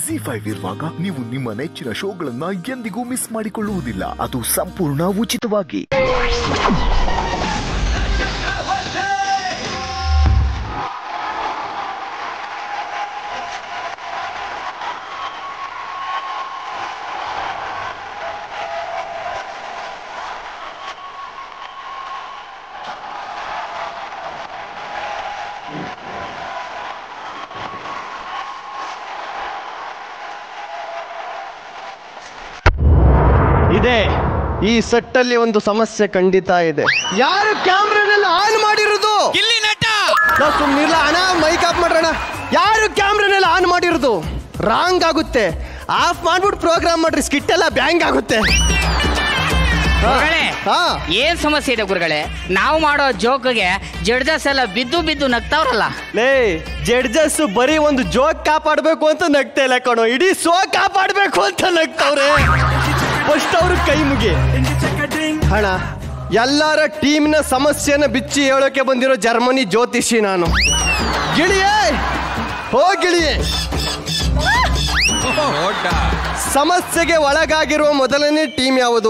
G five ಇರುವಾಗ ನೀವು ನಿಮ್ಮ ನೆಚ್ಚಿನ ಶೋಗಳನ್ನ ಎಂದಿಗೂ ಮಿಸ್ ಮಾಡಿಕೊಳ್ಳುವುದಿಲ್ಲ ಅದು ಸಂಪೂರ್ಣ ಉಚಿತವಾಗಿ ಇದೆ ಈ ಸೆಟ್ಟಲ್ಲಿ ಒಂದು ಸಮಸ್ಯೆ ಖಂಡಿತ ಇದೆ ಯಾರು ಕ್ಯಾಮ್ರಾನೆಲ್ಲ ಆನ್ ಮಾಡಿರೋದು ಗಿಲ್ಲಿ ನಟ ನಾವು ಸುಮ್ಮನಿಲ್ಲ ಅಣ್ಣ ಮೈಕ್ ಆಫ್ ಮಾಡ್ರಣ ಯಾರು ಕ್ಯಾಮ್ರಾನೆಲ್ಲ ಆನ್ ಮಾಡಿರೋದು ರಾಂಗ್ ಆಗುತ್ತೆ ಆಫ್ ಮಾಡ್ಬಿಟ್ಟು ಪ್ರೋಗ್ರಾಮ್ ಮಾಡ್ರಿ ಸ್ಕಿಟ್ ಎಲ್ಲ ಬ್ಯಾಂಗ್ ಆಗುತ್ತೆ ಹಾ, ಗುರುಗಳೇ ಹಾ ಏನ್ ಸಮಸ್ಯೆ ಇದೆ ಗುರುಗಳೇ ನಾವು ಮಾಡೋ ಜೋಕ್ಗೆ ಜಡ್ಜಸ್ ಎಲ್ಲ ಬಿದ್ದು ಬಿದ್ದು ನಗ್ತಾವ್ರಲ್ಲ ಲೇ ಜಡ್ಜಸ್ ಬರೀ ಒಂದು ಜೋಕ್ ಕಾಪಾಡ್ಬೇಕು ಅಂತ ನಗ್ತಾ ಇಲ್ಲ ಕಣೋ ಇಡೀ ಸೋ ಕಾಪಾಡ್ಬೇಕು ಅಂತ ನಗ್ತಾವ್ರೆ ಫಸ್ಟ್ ಅವ್ರ ಕೈ ಮುಗಿ ಹಣ ಎಲ್ಲರ ಟೀಮ್ನ ಸಮಸ್ಯೆನ ಬಿಚ್ಚಿ ಹೇಳೋಕೆ ಬಂದಿರೋ ಜರ್ಮನಿ ಜ್ಯೋತಿಷಿ ನಾನು ಗಿಳಿಯೇ ಹೋ ಗಿಳಿಯೇ ಸಮಸ್ಯೆಗೆ ಒಳಗಾಗಿರುವ ಮೊದಲನೇ ಟೀಮ್ ಯಾವುದು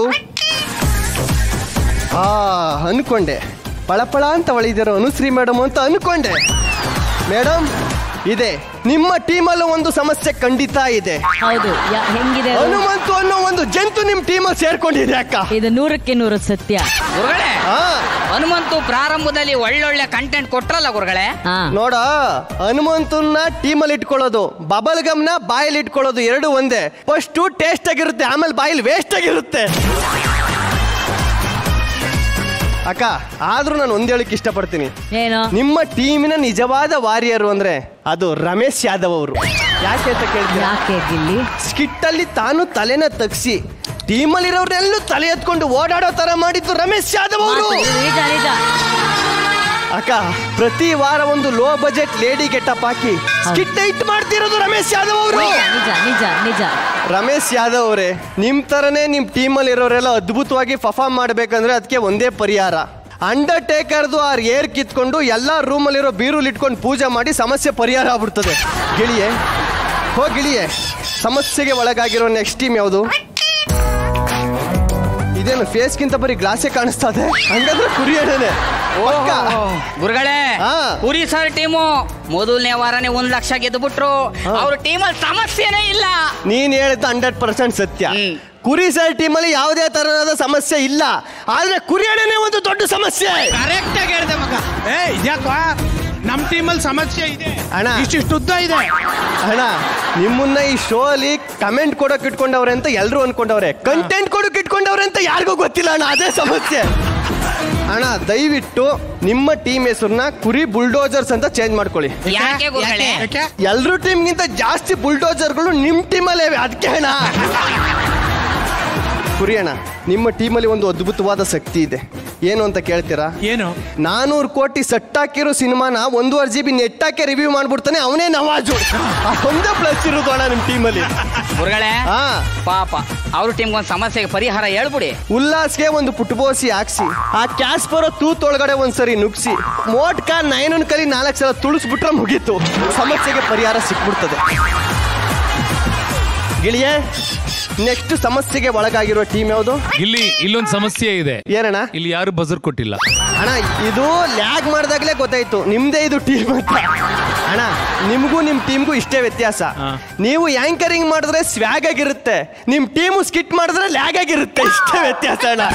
ಆ ಅನ್ಕೊಂಡೆ ಪಳಪಳ ಅಂತ ಒಳಿದಿರೋ ಅನುಶ್ರೀ ಮೇಡಮ್ ಅಂತ ಅನ್ಕೊಂಡೆ ಮೇಡಮ್ ಇದೆ ನಿಮ್ಮ ಟೀಮಲ್ಲೂ ಒಂದು ಸಮಸ್ಯೆ ಖಂಡಿತ ಇದೆ ಹೌದು ಯಾ- ಹೆಂಗಿದೆ ಅದು? ಹನುಮಂತು ಅನ್ನೋ ಒಂದು ಜಂತು ನಿಮ್ ಟೀಮಲ್ಲಿ ಸೇರ್ಕೊಂಡಿದೆ ಅಕ್ಕ ಇದು ನೂರಕ್ಕೆ ನೂರು ಸತ್ಯ ಗುರುಗಳೇ ಹಾ ಹನುಮಂತು ಪ್ರಾರಂಭದಲ್ಲಿ ಒಳ್ಳೊಳ್ಳೆ ಕಂಟೆಂಟ್ ಕೊಟ್ರಲ್ಲ ಗುರುಗಳೇ ಹಾ ನೋಡ ಹನುಮಂತನ್ನ ಟೀಮಲ್ಲಿ ಇಟ್ಕೊಳ್ಳೋದು ಬಬಲ್ ಗಮ್ನ ಬಾಯಲ್ಲಿ ಇಟ್ಕೊಳ್ಳೋದು ಎರಡು ಒಂದೇ ಫಸ್ಟ್ ಟೇಸ್ಟ್ ಆಗಿರುತ್ತೆ ಆಮೇಲೆ ಬಾಯಲ್ಲಿ ವೇಸ್ಟ್ ಆಗಿರುತ್ತೆ ಅಕ್ಕ ಆದ್ರೂ ನಾನು ಒಂದ್ ಹೇಳಕ್ ಇಷ್ಟಪಡ್ತೀನಿ ಏನು ನಿಮ್ಮ ಟೀಮಿನ ನಿಜವಾದ ವಾರಿಯರು ಅಂದ್ರೆ ಅದು ರಮೇಶ್ ಯಾದವ್ ಅವರು ಯಾಕೆ ಅಂತ ಕೇಳ್ತೀರಾ ಯಾಕೆ ಗಿಲ್ಲಿ ಸ್ಕಿಟ್ ಅಲ್ಲಿ ತಾನು ತಲೆನ ತಗ್ಸಿ ಟೀಮಲ್ಲಿರೋರ್ನೆಲ್ಲೂ ತಲೆ ಎತ್ಕೊಂಡು ಓಡಾಡೋ ತರ ಮಾಡಿದ್ದು ರಮೇಶ್ ಯಾದವ್ ಅವರು ಮಾತು, ಇದು ನಿಜ ನಿಜ ಅಕ್ಕ ಪ್ರತಿ ವಾರ ಒಂದು ಲೋ ಬಜೆಟ್ ಲೇಡಿ ಗೆಟಪ್ ಹಾಕಿ ಸ್ಕಿಟ್ ಇಟ್ ಮಾಡ್ತಿರೋದು ರಮೇಶ್ ಯಾದವ್ ಅವರು ನಿಜ ನಿಜ ನಿಜ ನಿಜ ರಮೇಶ್ ಯಾದವ್ ಅವರೇ ನಿಮ್ ತರನೇ ನಿಮ್ ಟೀಮಲ್ಲಿ ಇರೋರೆಲ್ಲ ಅದ್ಭುತವಾಗಿ ಪರ್ಫಾರ್ಮ್ ಮಾಡ್ಬೇಕಂದ್ರೆ ಅದಕ್ಕೆ ಒಂದೇ ಪರಿಹಾರ ಅಂಡರ್ಟೇಕರ್ದು ಆ ಏರ್ ಕಿತ್ಕೊಂಡು ಎಲ್ಲ ರೂಮಲ್ಲಿರೋ ಬೀರುಲ್ ಇಟ್ಕೊಂಡು ಪೂಜೆ ಮಾಡಿ ಸಮಸ್ಯೆ ಪರಿಹಾರ ಆಗ್ಬಿಡ್ತದೆ ಗಿಳಿಯೇ ಹೋ ಗಿಳಿಯೇ ಸಮಸ್ಯೆಗೆ ಒಳಗಾಗಿರೋ ನೆಕ್ಸ್ಟ್ ಟೀಮ್ ಯಾವುದು ಇದೇನು ಫೇಸ್ಗಿಂತ ಬರೀ ಗ್ಲಾಸೇ ಕಾಣಿಸ್ತಾ ಇದೆ ಹಂಗಂದ್ರೆ ಕುರಿಯೇನೆ ಗುರುಗಳೇ ಹಾ. ಕುರಿ ಸರ್ ಟೀಮು ಮೊದಲನೇ ವಾರನೇ ಒಂದ್ ಲಕ್ಷ ಗೆದ್ದು ಬಿಟ್ರು ಅವ್ರ ಟೀಮಲ್ಲಿ ಸಮಸ್ಯೆನೇ ಇಲ್ಲ ನೀನ್ ಹೇಳಿದ ಹಂಡ್ರೆಡ್ ಪರ್ಸೆಂಟ್ ಸತ್ಯ ಹ್ಮ್. ಕುರಿ ಸರ್ ಟೀಮಲ್ಲಿ ಯಾವುದೇ ತರಹದ ಸಮಸ್ಯೆ ಇಲ್ಲ ಆದ್ರೆ ಕುರಿಯಣ್ಣನೇ ಒಂದು ದೊಡ್ಡ ಸಮಸ್ಯೆ ಕರೆಕ್ಟ್ ಆಗಿ ಹೇಳ್ದೆ ಮಗ ಏ ಇದ್ಯಾಕೋ ನಮ್ ಟೀಮಲ್ಲಿ ಸಮಸ್ಯೆ ಇದೆ ಅಣ್ಣ. ಇಷ್ಟಿಷ್ಟು ಉದ್ದ ಇದೆ ಅಣ್ಣ ನಿಮ್ಮನ್ನ ಈ ಶೋ ಅಲ್ಲಿ ಕಮೆಂಟ್ ಕೊಡೋಕ್ ಇಟ್ಕೊಂಡವ್ರೆ ಅಂತ ಎಲ್ರು ಅನ್ಕೊಂಡವ್ರೆ ಕಂಟೆಂಟ್ ಕೊಡೋಕ್ ಇಟ್ಕೊಂಡವ್ರೆ ಅಂತ ಯಾರಿಗೂ ಗೊತ್ತಿಲ್ಲ ಅಣ್ಣ ಅದೇ ಸಮಸ್ಯೆ ಅಣ್ಣ ದಯವಿಟ್ಟು ನಿಮ್ಮ ಟೀಮ್ ಹೆಸರನ್ನ ಕುರಿ ಬುಲ್ಡೋಜರ್ಸ್ ಅಂತ ಚೇಂಜ್ ಮಾಡ್ಕೊಳ್ಳಿ ಯಾಕೆ ಗುರುಗಳೇ ಯಾಕೆ ಎಲ್ರೂ ಟೀಮ್ಗಿಂತ ಜಾಸ್ತಿ ಬುಲ್ಡೋಜರ್ಗಳು ನಿಮ್ ಟೀಮಲ್ಲೇ ಅದಕ್ಕೆ ಅಣ್ಣ ಕುರಿ ಅಣ್ಣ ನಿಮ್ಮ ಟೀಮಲ್ಲಿ ಒಂದು ಅದ್ಭುತವಾದ ಶಕ್ತಿ ಇದೆ ಏನು ಅಂತ ಕೇಳ್ತೀರಾ ಏನು ನಾನೂರು ಕೋಟಿ ಸೆಟ್ ಹಾಕಿರೋ ಸಿನಿಮಾನ ಒಂದೂವರೆ ಜಿ ಬಿ ನೆಟ್ ಹಾಕಿ ರಿವ್ಯೂ ಮಾಡ್ಬಿಡ್ತಾನೆ ಅವನೇ ನವಾಜು ಒಂದೇ ಪ್ಲಸ್ ಇರೋದು ಅಣ್ಣ ನಿಮ್ಮ ಟೀಮಲ್ಲಿ ಗುರುಗಳೇ ಹಾ ಪಾಪ ಅವ್ರ ಟೀಮ್ಗೆ ಒಂದು ಸಮಸ್ಯೆಗೆ ಪರಿಹಾರ ಹೇಳ್ಬಿಡಿ ಉಲ್ಲಾಸ್ಗೆ ಒಂದು ಪುಟ್ಬೋಸಿ ಹಾಕ್ಸಿ ಆ ಕ್ಯಾಸ್ ಬರೋ ತೂತೊಳಗಡೆ ಒಂದ್ಸರಿ ನುಗ್ಸಿ ಮೋಟ್ ಕಾರ್ ನೈನನ್ ಕಲಿ ನಾಲ್ಕು ಸಲ ತುಳಿಸ್ಬಿಟ್ರೆ ಮುಗೀತು ಸಮಸ್ಯೆಗೆ ಪರಿಹಾರ ಸಿಕ್ಬಿಡ್ತದೆ ಗಿಳಿಯೇ ನೆಕ್ಸ್ಟ್ ಸಮಸ್ಯೆಗೆ ಒಳಗಾಗಿರೋ ಟೀಮ್ ಯಾವುದು ಇಲ್ಲಿ ಇಲ್ಲೊಂದು ಸಮಸ್ಯೆ ಇದೆ ಏನಣ್ಣ ಇಲ್ಲಿ ಯಾರು ಬಜರ್ ಕೊಟ್ಟಿಲ್ಲ ಅಣ್ಣ ಇದು ಲ್ಯಾಗ್ ಮಾಡಿದಾಗಲೇ ಗೊತ್ತಾಯ್ತು ನಿಮ್ದೇ ಇದು ಟೀಮ್ ಅಂತ ಅಣ್ಣ ನಿಮ್ಗೂ ನಿಮ್ ಟೀಮ್ಗೂ ಇಷ್ಟೇ ವ್ಯತ್ಯಾಸ ಹಾ. ನೀವು ಆಂಕರಿಂಗ್ ಮಾಡಿದ್ರೆ ಸ್ವ್ಯಾಗ್ ಆಗಿರುತ್ತೆ ನಿಮ್ ಟೀಮು ಸ್ಕಿಟ್ ಮಾಡಿದ್ರೆ ಲ್ಯಾಗ್ ಆಗಿರುತ್ತೆ ಇಷ್ಟೇ ವ್ಯತ್ಯಾಸ ಅಣ್ಣ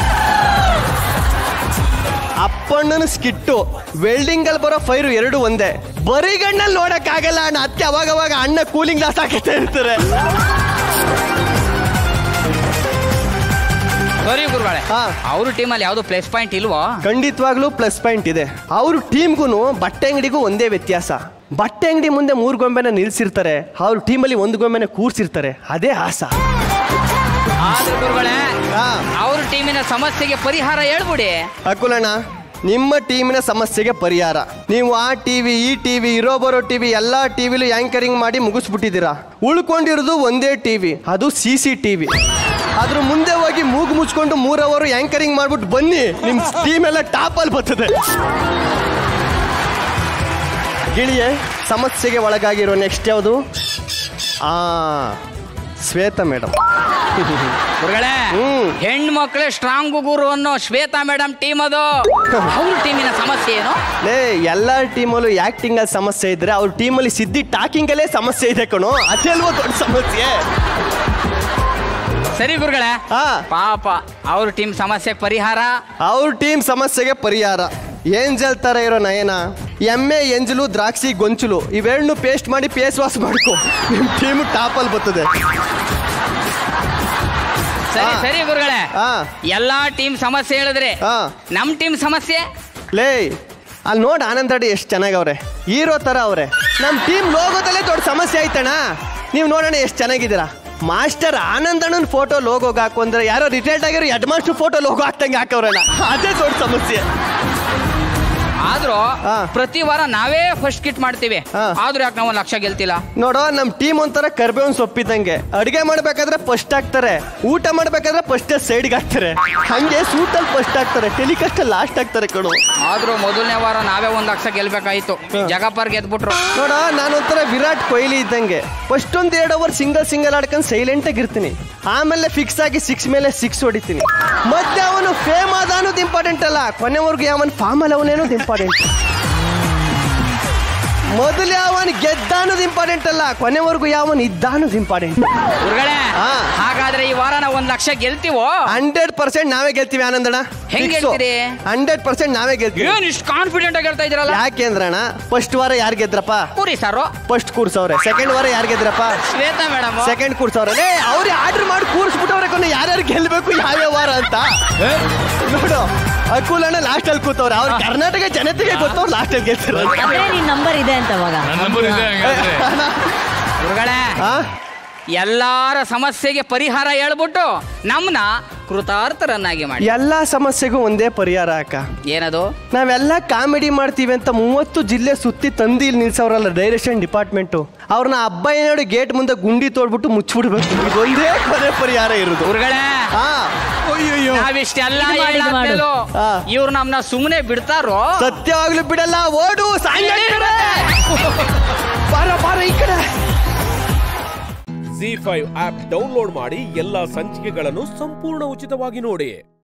ಅಪ್ಪಣ್ಣನ ಸ್ಕಿಟ್ಟು ವೆಲ್ಡಿಂಗ್ ಅಲ್ಲಿ ಬರೋ ಫೈರು ಎರಡು ಒಂದೇ ಬರಿಗಣ್ಣಲ್ಲಿ ನೋಡಕ್ ಆಗಲ್ಲ ಅಣ್ಣ ಅದಕ್ಕೆ ಅವಾಗ ಅವಾಗ ಅಣ್ಣ ಕೂಲಿಂಗ್ ಗ್ಲಾಸ್ ಹಾಕುತ್ತಾ ಇರ್ತಾರೆ ಸರಿ ಗುರುಗಳೇ ಹಾ. ಅವ್ರ ಟೀಮಲ್ಲಿ ಯಾವ್ದು ಪ್ಲೇಸ್ ಪಾಯಿಂಟ್ ಇಲ್ವೋ ಖಂಡಿತವಾಗ್ಲೂ ಪ್ಲಸ್ ಪಾಯಿಂಟ್ ಇದೆ ಅವ್ರ ಟೀಮ್ಗೂ ಬಟ್ಟೆ ಅಂಗಡಿಗೂ ಒಂದೇ ವ್ಯತ್ಯಾಸ ಬಟ್ಟೆ ಅಂಗಡಿ ಮುಂದೆ ಮೂರು ಗೊಂಬೆನ ನಿಲ್ಸಿರ್ತಾರೆ ಅವ್ರ ಟೀಮಲ್ಲಿ ಒಂದು ಗೊಂಬೆನ ಕೂರ್ಸಿರ್ತಾರೆ ಅದೇ ಆಸ ಆದ್ರೆ ಗುರುಗಳೇ ಹಾ. ಅವ್ರ ಟೀಮಿನ ಸಮಸ್ಯೆಗೆ ಪರಿಹಾರ ಹೇಳ್ಬಿಡಿ ಅಕುಲಣ್ಣ ನಿಮ್ಮ ಟೀಮಿನ ಸಮಸ್ಯೆಗೆ ಪರಿಹಾರ ನೀವು ಆ ಟಿವಿ ಈ ಟಿವಿ ಇರೋ ಬರೋ ಟಿವಿ ಎಲ್ಲ ಟಿವಿಲು ಆಂಕರಿಂಗ್ ಮಾಡಿ ಮುಗಿಸ್ಬಿಟ್ಟಿದ್ದೀರಾ ಉಳ್ಕೊಂಡಿರೋದು ಒಂದೇ ಟಿವಿ ಅದು ಸಿ ಸಿ ಟಿವಿ ಅದ್ರ ಮುಂದೆ ಹೋಗಿ ಮೂಗು ಮುಚ್ಕೊಂಡು ಮೂರ್ ಅವರು ಆಂಕರಿಂಗ್ ಮಾಡ್ಬಿಟ್ಟು ಬನ್ನಿ ನಿಮ್ ಟೀಮ್ ಎಲ್ಲ ಟಾಪ್ ಅಲ್ಲಿ ಬರ್ತದೆ ಗಿಳಿಯೇ ಸಮಸ್ಯೆಗೆ ಒಳಗಾಗಿರೋ ನೆಕ್ಸ್ಟ್ ಯಾವುದು ಆ ಶ್ವೇತಾ ಮೇಡಮ್ ಗುರುಗಳೇ ಹ್ಮ್. ಹೆಣ್ಮಕ್ಳೇ ಸ್ಟ್ರಾಂಗ್ ಗುರು ಅನ್ನೋ ಶ್ವೇತಾ ಮೇಡಮ್ ಟೀಮ್ ಅದು ಅವ್ರ ಟೀಮಿನ ಸಮಸ್ಯೆ ಏನು ಲೇ ಎಲ್ಲ ಟೀಮಲ್ಲೂ ಆಕ್ಟಿಂಗ್ ಅಲ್ಲಿ ಸಮಸ್ಯೆ ಇದ್ರೆ ಅವ್ರ ಟೀಮಲ್ಲಿ ಸಿದ್ದಿ ಟಾಕಿಂಗ್ ಅಲ್ಲೇ ಸಮಸ್ಯೆ ಇದೆ ಕಣೋ ಅದೇ ಅಲ್ವೋ ದೊಡ್ಡ ಸಮಸ್ಯೆ ಸರಿ ಗುರುಗಳೇ ಹಾ ಪಾಪ ಅವ್ರ ಟೀಮ್ ಸಮಸ್ಯೆಗೆ ಪರಿಹಾರ ಅವ್ರ ಟೀಮ್ ಸಮಸ್ಯೆಗೆ ಪರಿಹಾರ ಏಂಜಲ್ ತರ ಇರೋ ನಯನ ಎಮ್ಮೆ ಎಂಜಲು ದ್ರಾಕ್ಷಿ ಗೊಂಚಲು ಇವೆರಡನ್ನು ಪೇಸ್ಟ್ ಮಾಡಿ ಫೇಸ್ ವಾಶ್ ಮಾಡ್ಕೊ ನಿಮ್ ಟೀಮ್ ಟಾಪಲ್ಲಿ ಬರ್ತದೆ ಸರಿ ಹಾ. ಸರಿ ಗುರುಗಳೇ ಹಾ ಎಲ್ಲಾ ಟೀಮ್ ಸಮಸ್ಯೆ ಹೇಳಿದ್ರೆ ಹಾ ನಮ್ ಟೀಮ್ ಸಮಸ್ಯೆ ಲೇ ಅಲ್ಲಿ ನೋಡ್ ಆನಂದ್ ರೆಡ್ಡಿ ಎಷ್ಟು ಚೆನ್ನಾಗವ್ರೆ ಹೀರೋ ತರ ಅವ್ರೆ ನಮ್ಮ ಟೀಮ್ ಲೋಗೋದಲ್ಲೇ ದೊಡ್ಡ ಸಮಸ್ಯೆ ಆಯ್ತಣ್ಣ ನೀವು ನೋಡೋಣ ಎಷ್ಟು ಚೆನ್ನಾಗಿದ್ದೀರಾ ಮಾಸ್ಟರ್ ಆನಂದ್ ಅಣ್ಣನ ಫೋಟೋ ಲೋಗೋಗೆ ಹಾಕು ಅಂದ್ರೆ ಯಾರೋ ರಿಟೈರ್ಡ್ ಆಗಿರೋ ಹೆಡ್ ಮಾಸ್ಟರ್ ಫೋಟೋ ಲೋಗೋ ಹಾಕ್ದಂಗೆ ಹಾಕವ್ರಣ್ಣ ಅದೇ ದೊಡ್ಡ ಸಮಸ್ಯೆ ಆದ್ರೂ ಹಾ. ಪ್ರತಿ ವಾರ ನಾವೇ ಫಸ್ಟ್ ಕಿಟ್ ಮಾಡ್ತೀವಿ ಹಾ. ಆದ್ರೂ ಯಾಕೆ ನಾವು ಲಕ್ಷ ಗೆಲ್ತಿಲ್ಲ ನೋಡೋ ನಮ್ಮ ಟೀಮ್ ಒಂಥರ ಕರ್ಬೇವನ್ ಸೊಪ್ಪಿದ್ದಂಗೆ ಅಡುಗೆ ಮಾಡ್ಬೇಕಾದ್ರೆ ಫಸ್ಟ್ ಹಾಕ್ತಾರೆ ಊಟ ಮಾಡ್ಬೇಕಾದ್ರೆ ಫಸ್ಟ್ ಸೈಡ್ಗೆ ಹಾಕ್ತಾರೆ ಹಂಗೆ ಸೂಟಲ್ಲಿ ಫಸ್ಟ್ ಹಾಕ್ತಾರೆ ಟೆಲಿಕಾಸ್ಟ್ ಲಾಸ್ಟ್ ಹಾಕ್ತಾರೆ ಕಣು ಆದ್ರೂ ಮೊದಲನೇ ವಾರ ನಾವೇ ಒಂದ್ ಲಕ್ಷ ಗೆಲ್ಬೇಕಾಯ್ತು ಜಗಪ್ಪರ್ ಗೆದ್ಬಿಟ್ರು ನೋಡ ನಾನೊಂಥರ ವಿರಾಟ್ ಕೊಹ್ಲಿ ಇದ್ದಂಗೆ ಫಸ್ಟ್ ಒಂದ್ ಎರಡು ಓವರ್ ಸಿಂಗಲ್ ಸಿಂಗಲ್ ಆಡ್ಕೊಂಡು ಸೈಲೆಂಟ್ ಆಗಿರ್ತೀನಿ ಆಮೇಲೆ ಫಿಕ್ಸ್ ಆಗಿ ಸಿಕ್ಸ್ ಮೇಲೆ ಸಿಕ್ಸ್ ಹೊಡಿತೀನಿ ಮತ್ತೆ ಅವನು ಫೇಮ್ ಆದ ಅನ್ನೋದು ಇಂಪಾರ್ಟೆಂಟ್ ಅಲ್ಲ ಕೊನೆವರೆಗೂ ಯಾವನ್ ಫಾರ್ಮ್ ಅಲ್ಲಿ ಅವನೇನೋದು ಇಂಪಾರ್ಟೆಂಟ್ ಮೊದಲು ಯಾವನ್ ಗೆದ್ದ ಅನ್ನೋದು ಇಂಪಾರ್ಟೆಂಟ್ ಅಲ್ಲ ಕೊನೆವರೆಗೂ ಯಾವನ್ ಇದ್ದ ಅನ್ನೋದು ಇಂಪಾರ್ಟೆಂಟ್ ಗುರುಗಳೇ ಹಾ. ಹಾಗಾದ್ರೆ ಈ ವಾರ ನಾವು ಒಂದ್ ಲಕ್ಷ ಗೆಲ್ತೀವೋ ಹಂಡ್ರೆಡ್ ಪರ್ಸೆಂಟ್ ನಾವೇ ಗೆಲ್ತೀವಿ ಆನಂದಣ್ಣ ಹೆಂಗ್ ಗೆಲ್ತೀರಿ? ಹಂಡ್ರೆಡ್ ಪರ್ಸೆಂಟ್ ನಾವೇ ಗೆಲ್ತೀವಿ ಏನ್ ಇಷ್ಟು ಕಾನ್ಫಿಡೆಂಟ್ ಆಗಿ ಹೇಳ್ತಾ ಇದ್ರಲ್ಲ ಯಾಕೆ ಅಂದ್ರಣ್ಣ ಫಸ್ಟ್ ವಾರ ಯಾರು ಗೆದ್ರಪ್ಪ ಕೂರಿ ಸಾರು ಫಸ್ಟ್ ಕೂರ್ಸವ್ರೆ ಸೆಕೆಂಡ್ ವಾರ ಯಾರು ಗೆದ್ರಪ್ಪ ಶ್ವೇತಾ ಮೇಡಮ್ ಸೆಕೆಂಡ್ ಕೂರ್ಸವ್ರೆ ಲೇ ಅವ್ರು ಆರ್ಡರ್ ಮಾಡಿ ಕೂರ್ಸ್ಬಿಟ್ಟವ್ರೆ ಕೊನೆ ಯಾರ್ಯಾರು ಗೆಲ್ಬೇಕು ಯಾವ್ಯಾವ ವಾರ ಅಂತ ನೋಡು ಅಕುಲ್ ಅಣ್ಣ ಲಾಸ್ಟ್ ಅಲ್ಲಿ ಕೂತವ್ರೆ ಅವ್ರ ಕರ್ನಾಟಕ ಜನತೆಗೆ ಗೊತ್ತವ್ರು ಲಾಸ್ಟ್ ಅಲ್ಲಿ ಗೆಲ್ತಾರೆ ಅದೇ ನಿನ್ ನಂಬರ್ ಇದೆ ಅಂತ ಅವಾಗ ನನ್ನ ನಂಬರ್ ಇದೆ ಹಂಗಾದ್ರೆ ಗುರುಗಳೇ ಆ? ಎಲ್ಲಾರ ಸಮಸ್ಯೆಗೆ ಪರಿಹಾರ ಹೇಳ್ಬಿಟ್ಟು ನಮ್ನ ಕೃತಾರ್ಥರನ್ನಾಗಿ ಮಾಡಿ ಎಲ್ಲಾ ಸಮಸ್ಯೆಗೂ ಒಂದೇ ಪರಿಹಾರ ಅಕ್ಕ ಏನದು ನಾವೆಲ್ಲ ಕಾಮಿಡಿ ಮಾಡ್ತೀವಿ ಅಂತ ಮೂವತ್ತು ಜಿಲ್ಲೆ ಸುತ್ತಿ ತಂದಿ ಇಲ್ಲಿ ನಿಲ್ಸವ್ರಲ್ಲ ಡೈರೆಕ್ಷನ್ ಡಿಪಾರ್ಟ್ಮೆಂಟು ಅವ್ರನ್ನ ಹಬ್ಬ ನೋಡಿ ಗೇಟ್ ಮುಂದೆ ಗುಂಡಿ ತೋಡ್ಬಿಟ್ಟು ಮುಚ್ಚಿಬಿಡ್ಬೇಕು ಇದೊಂದೇ ಕೊನೆ ಪರಿಹಾರ ಇರುದು ಗುರುಗಳೇ ಹಾ ನಾವಿಷ್ಟೆಲ್ಲ ಇದು ಮಾಡು, ಇದು ಮಾಡು. ಹೇಳಾದ್ಮೇಲೂ ಹಾ. ಇವ್ರು ನಮ್ನ ಸುಮ್ಮನೆ ಬಿಡ್ತಾರೋ ಸತ್ಯವಾಗ್ಲೂ ಬಿಡಲ್ಲ ಓಡು ಸಾಯಂಕಾಲ ಬಾರ ಬಾರ ಈ ಕಡೆ ಜಿ ಫೈವ್ ಆಪ್ ಡೌನ್ಲೋಡ್ ಮಾಡಿ ಎಲ್ಲಾ ಸಂಚಿಕೆಗಳನ್ನು ಸಂಪೂರ್ಣ ಉಚಿತವಾಗಿ ನೋಡಿ